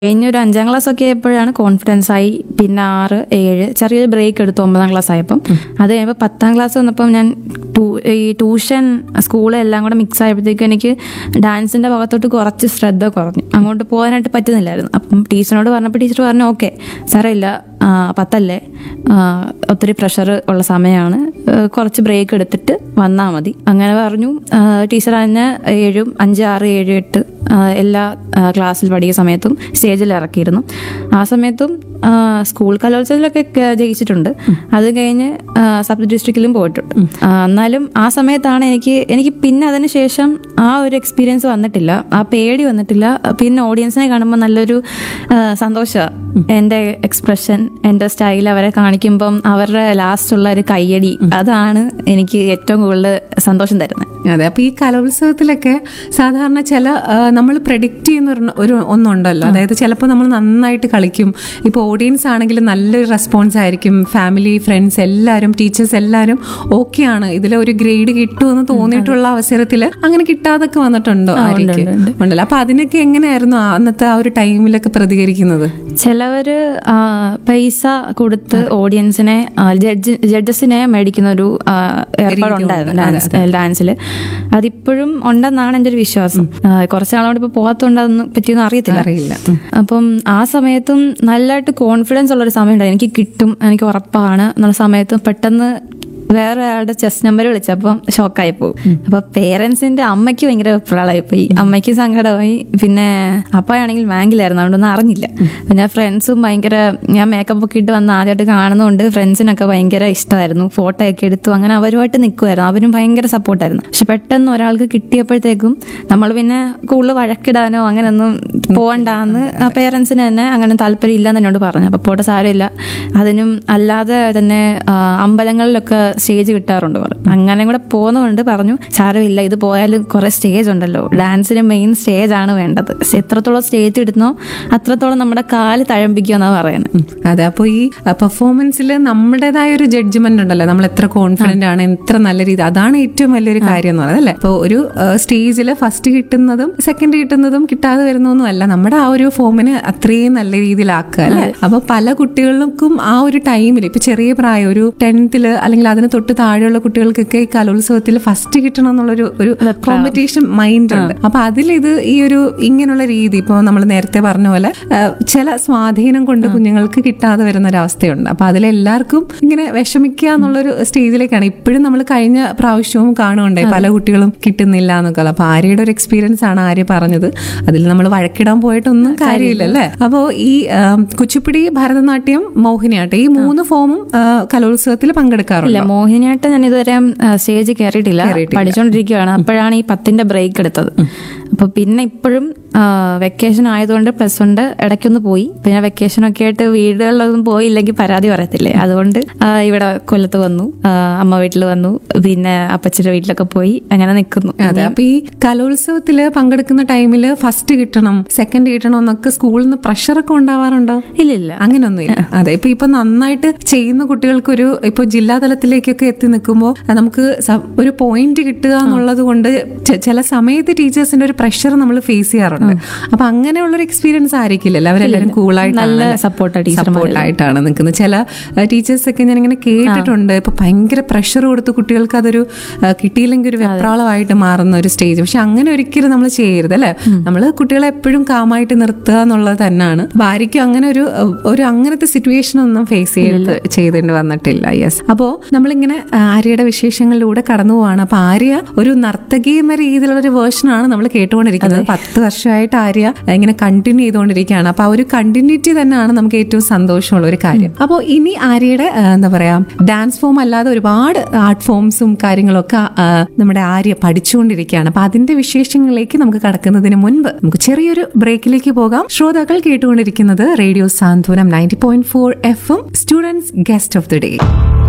കഴിഞ്ഞ ഒരു അഞ്ചാം ക്ലാസ് ഒക്കെ ആയപ്പോഴാണ് കോൺഫിഡൻസ് ആയി പിന്നെ ആറ് ഏഴ് ചെറിയൊരു ബ്രേക്ക് എടുത്തു ഒമ്പതാം ക്ലാസ് ആയപ്പം അത് കഴിയുമ്പോൾ പത്താം ക്ലാസ് വന്നപ്പം ഞാൻ ടൂ- ഈ ട്യൂഷൻ സ്കൂൾ എല്ലാം കൂടെ മിക്സ് ആയപ്പോഴത്തേക്കും എനിക്ക് ഡാൻസിന്റെ ഭാഗത്തോട്ട് കുറച്ച് ശ്രദ്ധ കുറഞ്ഞു അങ്ങോട്ട് പോകാനായിട്ട് പറ്റുന്നില്ലായിരുന്നു അപ്പം ടീച്ചറിനോട് പറഞ്ഞപ്പോൾ ടീച്ചർ പറഞ്ഞു ഓക്കെ സാരമില്ല ആ, പത്തല്ലേ ആ, ഒത്തിരി പ്രഷർ ഉള്ള സമയമാണ് ആ, കുറച്ച് ബ്രേക്ക് എടുത്തിട്ട് വന്നാൽ മതി അങ്ങനെ പറഞ്ഞു ആ, ടീച്ചർ അതിന് ഏഴും അഞ്ച് ആറ് ഏഴ് എട്ട് ആ, എല്ലാ ആ, ക്ലാസ്സിൽ പഠിക്കുന്ന സമയത്തും സ്റ്റേജിൽ ഇറക്കിയിരുന്നു ആ സമയത്തും ആ, സ്കൂൾ കലോത്സവത്തിലൊക്കെ ക- ജയിച്ചിട്ടുണ്ട് അത് കഴിഞ്ഞ് ആ, സബ് ഡിസ്ട്രിക്റ്റിലും പോയിട്ടുണ്ട് ആ, എന്നാലും ആ സമയത്താണ് എനിക്ക് എനിക്ക് പിന്നെ അതിന് ശേഷം ആ ഒരു എക്സ്പീരിയൻസ് വന്നിട്ടില്ല ആ പേടി വന്നിട്ടില്ല പിന്നെ ഓഡിയൻസിനെ കാണുമ്പോൾ നല്ലൊരു സന്തോഷമാണ് എൻ്റെ എക്സ്പ്രഷൻ എൻ്റെ സ്റ്റൈൽ അവരെ കാണിക്കുമ്പം അവരുടെ ലാസ്റ്റ് ഉള്ള ഒരു കയ്യടി അതാണ് എനിക്ക് ഏറ്റവും കൂടുതൽ സന്തോഷം തരുന്നത് അതെ അപ്പൊ ഈ കലോത്സവത്തിലൊക്കെ സാധാരണ ചില നമ്മൾ പ്രഡിക്റ്റ് ചെയ്യുന്ന ഒരു- ഒരു ഒന്നുണ്ടല്ലോ അതായത് ചിലപ്പോൾ നമ്മൾ നന്നായിട്ട് കളിക്കും ഇപ്പൊ ഓഡിയൻസ് ആണെങ്കിലും നല്ലൊരു റെസ്പോൺസ് ആയിരിക്കും ഫാമിലി ഫ്രണ്ട്സ് എല്ലാവരും ടീച്ചേഴ്സ് എല്ലാവരും ഓക്കെ ആണ് ഇതിൽ ഒരു ഗ്രേഡ് കിട്ടുമെന്ന് തോന്നിയിട്ടുള്ള അവസരത്തിൽ അങ്ങനെ കിട്ടാതൊക്കെ വന്നിട്ടുണ്ടോ ആര്യക്ക് ഉണ്ടല്ലോ അപ്പൊ അതിനൊക്കെ എങ്ങനെയായിരുന്നു ആ അന്നത്തെ ആ ഒരു ടൈമിലൊക്കെ പ്രതികരിക്കുന്നത് ചിലവര് ആ, പൈസ കൊടുത്ത് ഓഡിയൻസിനെ ജഡ്ജ് ജഡ്ജസിനെ മേടിക്കുന്ന ഒരു ആ, ഏർപ്പാടുണ്ടായിരുന്നു ഡാൻസ് ഡാൻസിൽ അതിപ്പോഴും ഉണ്ടെന്നാണ് എൻ്റെ ഒരു വിശ്വാസം ആ, കുറച്ച് നാളോട് ഇപ്പൊ പോകാത്തോണ്ട് അതൊന്നും പറ്റിയൊന്നും അറിയത്തില്ല അറിയില്ല അപ്പം ആ സമയത്തും നല്ലതായിട്ട് കോൺഫിഡൻസ് ഉള്ള ഒരു സമയം ഉണ്ടായി എനിക്ക് കിട്ടും എനിക്ക് ഉറപ്പാണ് എന്നുള്ള സമയത്ത് പെട്ടെന്ന് വേറെ ആളുടെ ചെസ് നമ്പർ വിളിച്ചപ്പം ഷോക്കായി പോകും അപ്പൊ പേരൻസിന്റെ അമ്മയ്ക്ക് ഭയങ്കര പ്രളമായി പോയി അമ്മയ്ക്ക് സങ്കടമായി പിന്നെ അപ്പായാണെങ്കിൽ ബാങ്കിലായിരുന്നു അതുകൊണ്ടൊന്നും അറിഞ്ഞില്ല പിന്നെ ഫ്രണ്ട്സും ഭയങ്കര ഞാൻ മേക്കപ്പ് ഒക്കെ ഇട്ട് വന്ന് ആദ്യമായിട്ട് കാണുന്നതുകൊണ്ട് ഫ്രണ്ട്സിനൊക്കെ ഭയങ്കര ഇഷ്ടമായിരുന്നു ഫോട്ടോ ഒക്കെ എടുത്തു അങ്ങനെ അവരുമായിട്ട് നിൽക്കുമായിരുന്നു അവരും ഭയങ്കര സപ്പോർട്ടായിരുന്നു പക്ഷെ പെട്ടെന്ന് ഒരാൾക്ക് കിട്ടിയപ്പോഴത്തേക്കും നമ്മൾ പിന്നെ കൂടുതൽ വഴക്കിടാനോ അങ്ങനെയൊന്നും പോകണ്ടെന്ന് പേരൻസിന് തന്നെ അങ്ങനെ താല്പര്യം ഇല്ലെന്ന് എന്നോട് പറഞ്ഞു അപ്പൊ പോട്ടെ സാരമില്ല അതിനും അല്ലാതെ തന്നെ ആ, അമ്പലങ്ങളിലൊക്കെ സ്റ്റേജ് കിട്ടാറുണ്ട് പറഞ്ഞു അങ്ങനെ കൂടെ പോകുന്നതുകൊണ്ട് പറഞ്ഞു സാരമില്ല ഇത് പോയാലും കുറെ സ്റ്റേജ് ഉണ്ടല്ലോ ഡാൻസിന് മെയിൻ സ്റ്റേജ് ആണ് വേണ്ടത് എത്രത്തോളം സ്റ്റേജ് ഇടുന്നോ അത്രത്തോളം നമ്മുടെ കാല് തഴമ്പിക്കുക എന്നാണ് പറയുന്നത് ഉം. അതെ അപ്പോൾ ഈ പെർഫോമൻസിൽ നമ്മുടേതായ ഒരു ജഡ്ജ്മെന്റ് ഉണ്ടല്ലോ നമ്മൾ എത്ര കോൺഫിഡന്റ് ആണ് എത്ര നല്ല രീതി അതാണ് ഏറ്റവും വലിയൊരു കാര്യം എന്ന് പറയുന്നത് അല്ലേ അപ്പോൾ ഒരു സ്റ്റേജിൽ ഫസ്റ്റ് കിട്ടുന്നതും സെക്കൻഡ് കിട്ടുന്നതും കിട്ടാതെ വരുന്നൊന്നും അല്ല നമ്മുടെ ആ ഒരു ഫോമിന് അത്രയും നല്ല രീതിയിലാക്കുക അല്ലേ അപ്പൊ പല കുട്ടികൾക്കും ആ ഒരു ടൈമിൽ ഇപ്പൊ ചെറിയ പ്രായം ഒരു ടെൻത്തില് അല്ലെങ്കിൽ അതിന് തൊട്ട് താഴെയുള്ള കുട്ടികൾക്കൊക്കെ ഈ കലോത്സവത്തിൽ ഫസ്റ്റ് കിട്ടണം എന്നുള്ളൊരു ഒരു കോമ്പറ്റീഷൻ മൈൻഡ് ഉണ്ട് അപ്പൊ അതിൽ ഇത് ഈ ഒരു ഇങ്ങനെയുള്ള രീതി ഇപ്പൊ നമ്മൾ നേരത്തെ പറഞ്ഞ പോലെ ആ, ചില സ്വാധീനം കൊണ്ട് കുഞ്ഞുങ്ങൾക്ക് കിട്ടാതെ വരുന്ന ഒരു അവസ്ഥയുണ്ട് അപ്പൊ അതിലെല്ലാവർക്കും ഇങ്ങനെ വിഷമിക്കുക എന്നുള്ളൊരു സ്റ്റേജിലേക്കാണ് ഇപ്പോഴും നമ്മൾ കഴിഞ്ഞ പ്രാവശ്യവും കാണുന്നുണ്ടായി പല കുട്ടികളും കിട്ടുന്നില്ല എന്നൊക്കെ അപ്പൊ ആര്യയുടെ ഒരു എക്സ്പീരിയൻസ് ആണ് ആര്യ പറഞ്ഞത് അതിൽ നമ്മൾ വഴക്കിടാൻ പോയിട്ടൊന്നും കാര്യമില്ല അല്ലേ അപ്പോ ഈ ആ, കുച്ചിപ്പിടി ഭരതനാട്യം മോഹിനിയാട്ടം ഈ മൂന്ന് ഫോമും ആ, കലോത്സവത്തിൽ പങ്കെടുക്കാറുണ്ട് ഇല്ല മോഹിനിയാട്ടം ഞാൻ ഇതുവരെ സ്റ്റേജ് കയറിയിട്ടില്ല പഠിച്ചുകൊണ്ടിരിക്കുകയാണ് അപ്പോഴാണ് ഈ പത്തിന്റെ ബ്രേക്ക് എടുത്തത് അപ്പൊ പിന്നെ ഇപ്പോഴും വെക്കേഷൻ ആയതുകൊണ്ട് പ്ലസ് വണ്ട് ഇടയ്ക്കൊന്ന് പോയി പിന്നെ വെക്കേഷൻ ഒക്കെ ആയിട്ട് വീടുകളിലൊന്നും പോയില്ലെങ്കിൽ പരാതി പറയത്തില്ലേ അതുകൊണ്ട് ആ, ഇവിടെ കൊല്ലത്ത് വന്നു ആ, അമ്മ വീട്ടിൽ വന്നു പിന്നെ അപ്പച്ചിയുടെ വീട്ടിലൊക്കെ പോയി അങ്ങനെ നിൽക്കുന്നു അതെ അപ്പൊ ഈ കലോത്സവത്തില് പങ്കെടുക്കുന്ന ടൈമിൽ ഫസ്റ്റ് കിട്ടണം സെക്കൻഡ് കിട്ടണം എന്നൊക്കെ സ്കൂളിൽ നിന്ന് പ്രഷറൊക്കെ ഉണ്ടാവാറുണ്ടോ ഇല്ലില്ല അങ്ങനൊന്നുമില്ല അതെ ഇപ്പൊ ഇപ്പൊ നന്നായിട്ട് ചെയ്യുന്ന കുട്ടികൾക്ക് ഒരു ഇപ്പൊ ജില്ലാ തലത്തിലേക്കൊക്കെ എത്തി നിൽക്കുമ്പോൾ നമുക്ക് സ- ഒരു പോയിന്റ് കിട്ടുക എന്നുള്ളത് കൊണ്ട് ചെ- ചില സമയത്ത് ടീച്ചേഴ്സിന്റെ ഒരു പ്രഷർ നമ്മൾ ഫേസ് ചെയ്യാറുണ്ട് അപ്പൊ അങ്ങനെയുള്ള ഒരു എക്സ്പീരിയൻസ് ആയിരിക്കില്ലല്ലോ അവരെല്ലാവരും കൂളായിട്ട് നല്ല സപ്പോർട്ടാണ് ടീച്ചർമാർ സപ്പോർട്ടായിട്ടാണ് നിൽക്കുന്നത് ചില ടീച്ചേഴ്സ് ഒക്കെ ഞാൻ ഇങ്ങനെ കേട്ടിട്ടുണ്ട് ഇപ്പൊ ഭയങ്കര പ്രഷർ കൊടുത്ത് കുട്ടികൾക്ക് അതൊരു ആ, കിട്ടിയില്ലെങ്കിൽ ഒരു വെപ്രാളമായിട്ട് മാറുന്ന ഒരു സ്റ്റേജ് പക്ഷെ അങ്ങനെ ഒരിക്കലും നമ്മൾ ചെയ്യരുത് അല്ലെ നമ്മൾ കുട്ടികളെ എപ്പോഴും കാമായിട്ട് നിർത്തുക എന്നുള്ളത് തന്നെയാണ് അപ്പൊ ആർക്കും അങ്ങനെ ഒരു ഒരു അങ്ങനത്തെ സിറ്റുവേഷൻ ഒന്നും ഫേസ് ചെയ്ത് ചെയ്തേണ്ടി വന്നിട്ടില്ല യെസ് അപ്പോ നമ്മളിങ്ങനെ ആ, ആര്യയുടെ വിശേഷങ്ങളിലൂടെ കടന്നു പോവാണ് അപ്പൊ ആര്യ ഒരു നർത്തകി എന്ന രീതിയിലുള്ള ഒരു വേർഷനാണ് നമ്മൾ കേട്ടുകൊണ്ടിരിക്കുന്നത് പത്ത് വർഷമായിട്ട് ആര്യ ഇങ്ങനെ കണ്ടിന്യൂ ചെയ്തുകൊണ്ടിരിക്കുകയാണ് അപ്പൊ ആ ഒരു കണ്ടിന്യൂറ്റി തന്നെയാണ് നമുക്ക് ഏറ്റവും സന്തോഷമുള്ള ഒരു കാര്യം അപ്പോൾ ഇനി ആര്യയുടെ ആ, എന്താ പറയാ ഡാൻസ് ഫോം അല്ലാതെ ഒരുപാട് ആർട്ട് ഫോംസും കാര്യങ്ങളൊക്കെ ആ, നമ്മുടെ ആര്യ പഠിച്ചുകൊണ്ടിരിക്കുകയാണ് അപ്പൊ അതിന്റെ വിശേഷങ്ങളിലേക്ക് നമുക്ക് കടക്കുന്നതിന് മുൻപ് നമുക്ക് ചെറിയൊരു ബ്രേക്കിലേക്ക് പോകാം ശ്രോതാക്കൾ കേട്ടുകൊണ്ടിരിക്കുന്നത് radio Santhwanam ninety point four F M students guest of the day